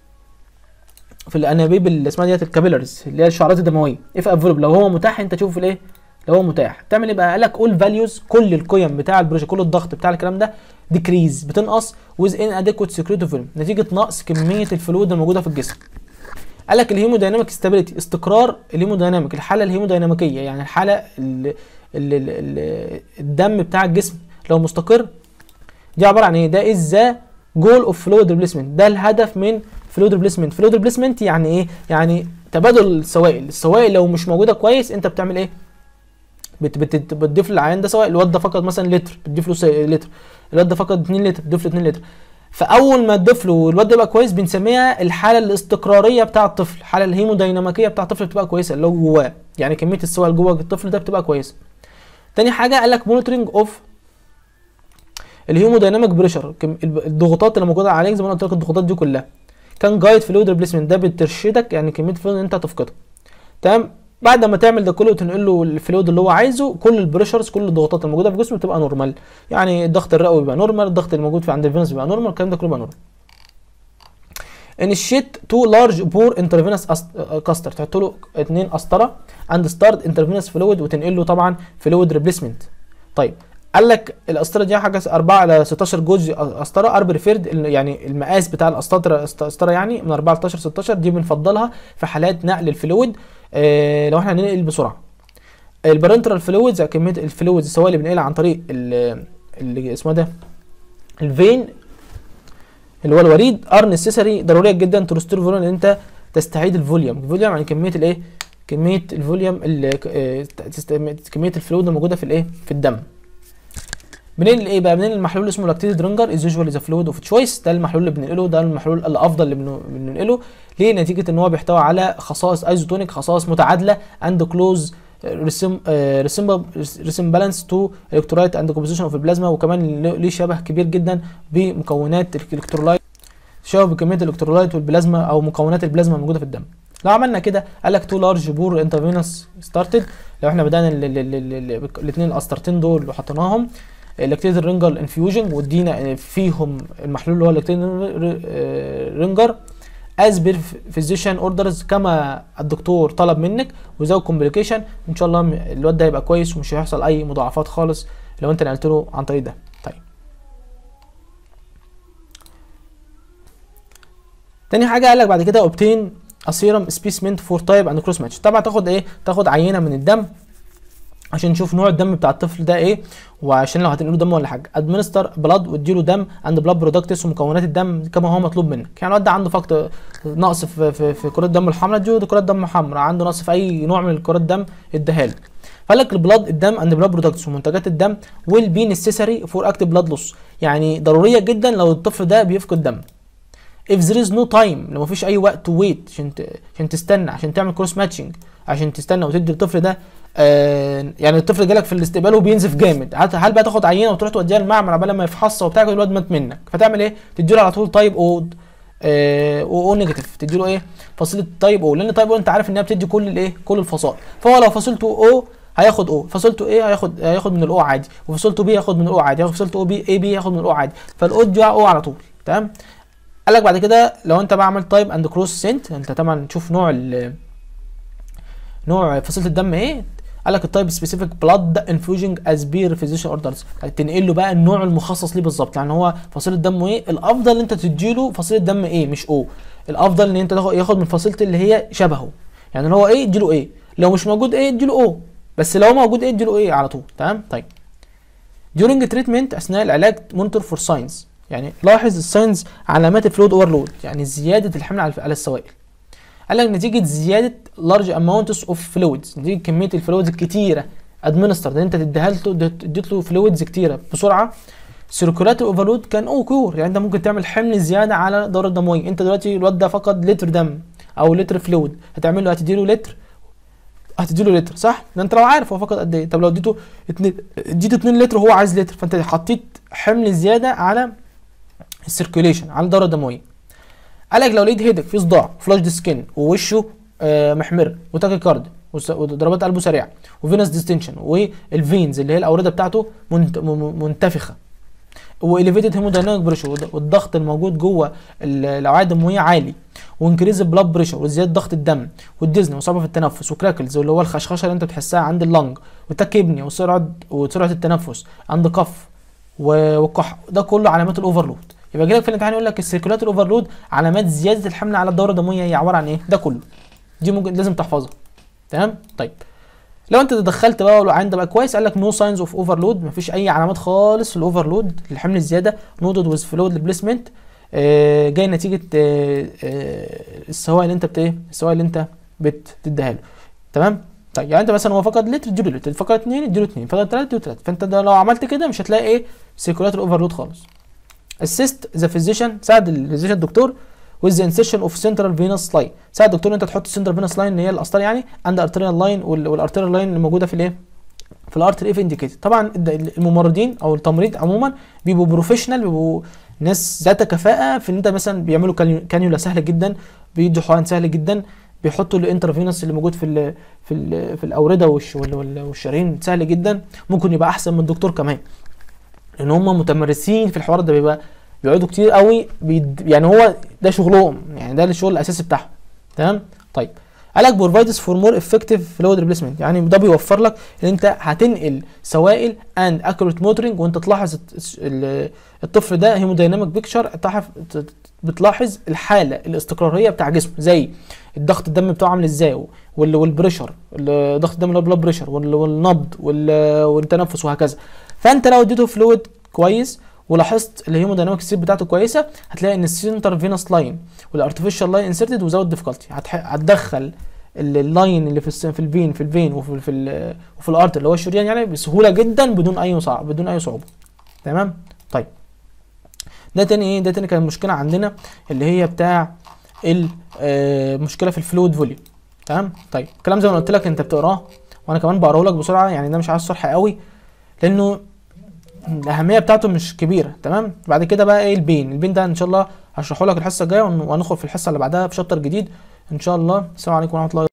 في الانابيب اللي اسمها ديت الكابيلاريز اللي هي الشعرات الدمويه اف افولب لو هو متاح انت تشوفه في الايه لو هو متاح تعمل ايه بقى قال لك اول فاليوز كل القيم بتاع البريشر كل الضغط بتاع الكلام ده ديكريز بتنقص ويز ان اديكوت سكريتو نتيجه نقص كميه الفلويد الموجوده في الجسم قال لك الهيمودايناميك ستابيليتي استقرار الهيمودايناميك الحاله الهيمودايناميكيه يعني الحاله ال ال ال ال الدم بتاع الجسم لو مستقر دي عباره عن ايه ده از ذا جول اوف فلويد ريبليسمنت ده الهدف من فلويد ريبليسمنت فلويد ريبليسمنت يعني ايه يعني تبادل السوائل السوائل لو مش موجوده كويس انت بتعمل ايه بت بت بتضيف للعيان ده سواء الواد ده فقد مثلا لتر بتضيف له سي- لتر الواد ده فقد 2 لتر بتضيف له 2 لتر فاول ما تضيف له الواد ده يبقى كويس بنسميها الحاله الاستقراريه بتاع الطفل الحاله الهيمودايناميكيه بتاع الطفل بتبقى كويسه اللي هو جواه يعني كميه السوائل جوه الطفل ده بتبقى كويسه تاني حاجه قال لك مونيتورنج اوف الهيمودايناميك بريشر الضغوطات اللي موجوده عليك زي ما أنا قلت لك الضغوطات دي كلها كان جايد فلويد ريبليسمنت ده بترشدك يعني كميه الفلويد اللي انت هتفقدها تمام بعد ما تعمل ده كله وتنقل له الفلويد اللي هو عايزه كل البريشرز كل الضغوطات الموجوده في جسمه بتبقى نورمال يعني الضغط الرئوي بيبقى نورمال الضغط الموجود في عند الفينس بيبقى نورمال الكلام ده كله بيبقى نورمال انيشيت تو لارج بور انترفينس كاستر تحط له اثنين قسطره اند ستارت انترفينس فلويد وتنقل له طبعا فلويد ريبليسمنت طيب قال لك القسطره دي حاجه 4 على 16 جزء قسطره ار بريفيرد يعني المقاس بتاع القسطره قسطره يعني من 4 ل 16 16 دي بنفضلها في حالات نقل الفلويد آه لو احنا هننقل بسرعه البارنترال فلويدز كميه الفلويدز سواء اللي بنقلها عن طريق ال- اللي اسمه ده الفين اللي هو الوريد ار نسيسري ضروريه جدا تو ريستور فوليوم ان انت تستعيد الفوليوم الفوليوم يعني كميه الايه كميه الفوليوم ال- آه، تست- كميه الفلويد الموجوده في الايه في الدم منين الايه بقى منين المحلول اللي اسمه لاكتيد درينجر از يوجوالي ذا فلويد اوف تشويس ده المحلول اللي بننقله ده المحلول الافضل اللي بنو- بننقله ليه نتيجه ان هو بيحتوي على خصائص ايزوتونيك خصائص متعادله اند كلوز ريسمبلانس تو الكترولايت اند كومبوزيشن اوف البلازما وكمان ليه شبه كبير جدا بمكونات الالكترولايت شبه بكميه الالكترولايت والبلازما او مكونات البلازما الموجوده في الدم لو عملنا كده قال لك تو لارج بور انترفينوس ستارتد لو احنا بدانا الاثنين القسطرتين دول وحطيناهم اللاكتيد رينجر انفيوجن وادينا فيهم المحلول اللي هو اللاكتيد رينجر از بير فيزيشن اوردرز كما الدكتور طلب منك وزود كومبليكيشن ان شاء الله الواد ده هيبقى كويس ومش هيحصل اي مضاعفات خالص لو انت نقلت له عن طريق ده طيب تاني حاجه قال لك بعد كده اوبتين اسيرم سبيسمنت فور تايب اند كروس ماتش طبعا تاخد ايه تاخد عينه من الدم عشان نشوف نوع الدم بتاع الطفل ده ايه وعشان لو هتنقله دم ولا حاجه ادمنستر بلاد واديله دم اند بلاد برودكتس ومكونات الدم كما هو مطلوب منك يعني الواد ده عنده فقط نقص في في, في كرات الدم الحمراء اديله كرات دم حمراء عنده نقص في اي نوع من كرات الدم اديها له فقال لك البلاد الدم اند بلاد برودكتس ومنتجات الدم ويل بي نسيسري فور اكتيف بلاد لوس يعني ضروريه جدا لو الطفل ده بيفقد دم if there is no time لو مفيش اي وقت to wait عشان ت... عشان تستنى عشان تعمل كروس ماتشنج عشان تستنى وتدي الطفل ده آه يعني الطفل جالك في الاستقبال وبينزف جامد هل هل بقى تاخد عينه وتروح توديها المعمل عبال ما يفحصها وبتاع الواد مات منك فتعمل ايه؟ تديله على طول تايب اود او او نيجاتيف تديله ايه؟ فصيله تايب او لان تايب او انت عارف انها بتدي كل الايه؟ كل الفصائل فهو لو فصيلته او هياخد او فصيلته ايه هياخد هياخد من الاو عادي وفصيلته بي هياخد من الاو عادي فصيلته او بي اي بي هياخد من الاو عادي فالاو دي او على طول تمام قال لك بعد كده لو انت بقى عملت تايب اند كروس سنت انت طبعا تشوف نوع ال نوع فصيله الدم ايه قال لك التايب سبيسيفيك بلاد انفيوجن از بير فيزيشن اوردرز تنقل له بقى النوع المخصص ليه بالظبط يعني هو فصيله دمه ايه الافضل ان انت تديله فصيله دم ايه مش او الافضل ان انت تاخد ياخد من فصيله اللي هي شبهه يعني اللي هو ايه اديله ايه لو مش موجود ايه اديله او بس لو موجود ايه اديله ايه على طول تمام طيب during treatment اثناء العلاج مونيتور فور ساينز يعني لاحظ الساينز علامات الفلويد اوفرلود يعني زياده الحمل على على السوائل قال لك نتيجه زياده لارج اماونتس اوف فلويدز نتيجه كميه الفلويدز الكتيره ادمنستر ان انت تديها له اديت له فلويدز كتيره بسرعه سيركولات اوفرلود كان او كور يعني انت ممكن تعمل حمل زياده على الدوره الدمويه انت دلوقتي الواد ده فقد لتر دم او لتر فلويد هتعمل له هتديله لتر هتديله لتر صح؟ ده انت لو عارف هو فقد قد ايه طب لو اديته اتنين اديته 2 لتر وهو عايز لتر فانت حطيت حمل زياده على السيركيوليشن على الدوره الدمويه قال لك لو لقيت هيدك في صداع فلاش سكين ووشه آه محمر وتاكي كارد وضربات قلبه سريعه وفينس ديستنشن والفينز اللي هي الاورده بتاعته منت منتفخه واليفيتد هيمودايناميك بريشر والضغط الموجود جوه الاوعيه الدمويه عالي وانكريز البلاد بريشر وزياده ضغط الدم والديزني وصعوبه في التنفس وكراكلز اللي هو الخشخشه اللي انت بتحسها عند اللنج والتكبني وسرعه وسرعه التنفس عند قف والكح ده كله علامات الاوفرلود يبقى جاي لك في الامتحان يقول لك السيركولات الاوفرلود علامات زياده الحمل على الدوره الدمويه هي عباره عن ايه ده كله دي ممكن لازم تحفظها تمام طيب لو انت تدخلت بقى والعين ده بقى كويس قال لك نو ساينز اوف اوفرلود مفيش اي علامات خالص في الاوفرلود الحمل الزياده نودد ويز فلويد ريبليسمنت جاي نتيجه آه آه السوائل اللي انت بت ايه السوائل اللي انت بتديها له تمام طيب يعني انت مثلا هو فقد لتر اديله لتر فقد 2 اديله 2 فقد 3 اديله 3 فانت ده لو عملت كده مش هتلاقي ايه سيركولات الاوفرلود خالص اسيست ذا فيزيشن ساعد الفيزيشن الدكتور with the insertion of central venous line ساعد الدكتور ان انت تحط السنترال فينوس لاين اللي هي الاسطال يعني عند ارتريال لاين والارتريال لاين اللي موجوده في الايه في الارتر اف انديكيتد طبعا الممرضين او التمريض عموما بيبقوا بروفيشنال بيبقوا ناس ذات كفاءه في ان انت مثلا بيعملوا كانيولا سهل جدا بيدوا حقن سهل جدا بيحطوا الانترفينوس اللي موجود في ال في ال في الاورده والشرايين سهل جدا ممكن يبقى احسن من الدكتور كمان لان هم متمرسين في الحوار ده بيبقى بيقعدوا كتير قوي بيد... يعني هو ده شغلهم يعني ده الشغل الاساسي بتاعهم تمام طيب قال لك بروفايدز فور مور افكتيف فلويد ريبليسمنت يعني ده بيوفر لك ان انت هتنقل سوائل اند اكوريت موتورنج وانت تلاحظ الطفل ده هيمودايناميك بيكتشر بتلاحظ الحاله الاستقراريه بتاع جسمه زي الضغط الدم بتاعه عامل ازاي والبريشر ضغط الدم اللي هو البلاد بريشر والنبض والتنفس وهكذا فانت لو اديته فلويد كويس ولاحظت الهيمودايناميك ستيت بتاعته كويسه هتلاقي ان السنتر فينوس لاين والارتفيشال لاين انسرتد وزود ديفيكالتي هتدخل ال- اللاين اللي في الس- في الفين في الفين وفي في ال- وفي الارت اللي هو الشريان يعني بسهوله جدا بدون اي صعب بدون اي صعوبه تمام طيب ده تاني ايه ده تاني كان مشكله عندنا اللي هي بتاع المشكله في الفلويد فوليوم تمام طيب الكلام زي ما قلت لك انت بتقراه وانا كمان بقراه لك بسرعه يعني ده مش عايز شرح قوي لانه الاهميه بتاعته مش كبيره تمام بعد كده بقى ايه البين البين ده ان شاء الله هشرحه لك الحصه الجايه ون- وهندخل في الحصه اللي بعدها في شابتر جديد ان شاء الله السلام عليكم ورحمه الله